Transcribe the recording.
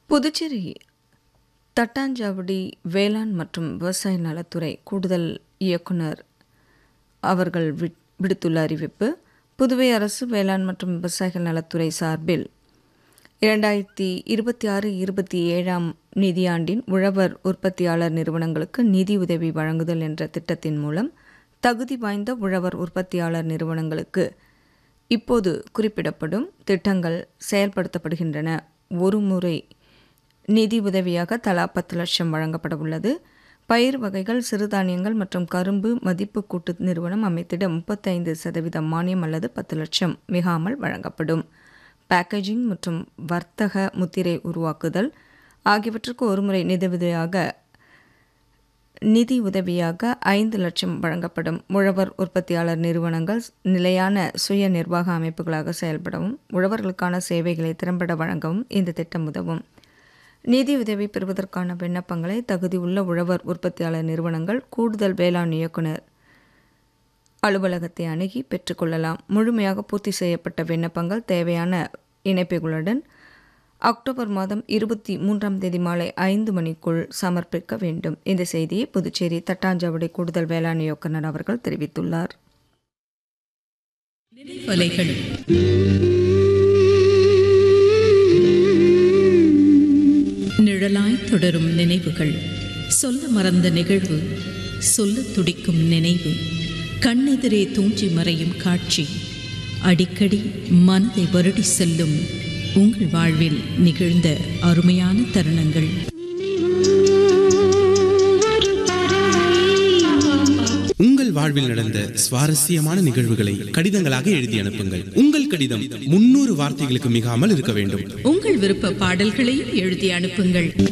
புதுச்சேரி தட்டாஞ்சாவடி வேளாண் மற்றும் விவசாய நலத்துறை கூடுதல் இயக்குனர் அவர்கள் விட்- விடுத்துள்ள அறிவிப்பு புதுவை அரசு வேளாண் மற்றும் விவசாயிகள் நலத்துறை சார்பில் இரண்டாயிரத்தி இருபத்தி ஆறு இருபத்தி ஏழாம் நிதியாண்டின் உழவர் உற்பத்தியாளர் நிறுவனங்களுக்கு நிதி உதவி வழங்குதல் என்ற திட்டத்தின் மூலம் தகுதி வாய்ந்த உழவர் உற்பத்தியாளர் நிறுவனங்களுக்கு இப்போது குறிப்பிடப்படும் திட்டங்கள் செயல்படுத்தப்படுகின்றன ஒரு முறை நிதி உதவியாக தலா பத்து லட்சம் வழங்கப்பட உள்ளது பயிர் வகைகள் சிறுதானியங்கள் மற்றும் கரும்பு மதிப்பு கூட்டு நிறுவனம் அமைத்திட முப்பத்தைந்து சதவீதம் மானியம் அல்லது பத்து லட்சம் மிகாமல் வழங்கப்படும் பேக்கேஜிங் மற்றும் வர்த்தக முத்திரை உருவாக்குதல் ஆகியவற்றுக்கு ஒருமுறை நிதி உதவியாக நிதி உதவியாக ஐந்து லட்சம் வழங்கப்படும் உழவர் உற்பத்தியாளர் நிறுவனங்கள் நிலையான சுய நிர்வாக அமைப்புகளாக செயல்படவும் உழவர்களுக்கான சேவைகளை திறம்பட வழங்கவும் இந்த திட்டம் உதவும் நிதி உதவி பெறுவதற்கான விண்ணப்பங்களை தகுதியுள்ள உழவர் உற்பத்தியாளர் நிறுவனங்கள் கூடுதல் வேளாண் இயக்குனர் அலுவலகத்தை அணுகி பெற்றுக்கொள்ளலாம் முழுமையாக பூர்த்தி செய்யப்பட்ட விண்ணப்பங்கள் தேவையான இணைப்புகளுடன் அக்டோபர் மாதம் இருபத்தி மூன்றாம் தேதி மாலை ஐந்து மணிக்குள் சமர்ப்பிக்க வேண்டும் இந்த செய்தியை புதுச்சேரி தட்டாஞ்சாவடி கூடுதல் வேளாண் இயக்குனர் அவர்கள் தெரிவித்துள்ளார் நினைவலைகள் நிழலாய் தொடரும் நினைவுகள் சொல்ல மறந்த நிகழ்வு சொல்ல துடிக்கும் நினைவு கண்ணெதிரே தூஞ்சி மறையும் காட்சி அடிக்கடி மனதை வருடி செல்லும் உங்கள் வாழ்வில் நிகழ்ந்த அருமையான தருணங்கள் உங்கள் வாழ்வில் நடந்த சுவாரஸ்யமான நிகழ்வுகளை கடிதங்களாக எழுதி அனுப்புங்கள் உங்கள் கடிதம் முன்னூறு வார்த்தைகளுக்கு மிகாமல் இருக்க வேண்டும் உங்கள் விருப்ப பாடல்களையும் எழுதி அனுப்புங்கள்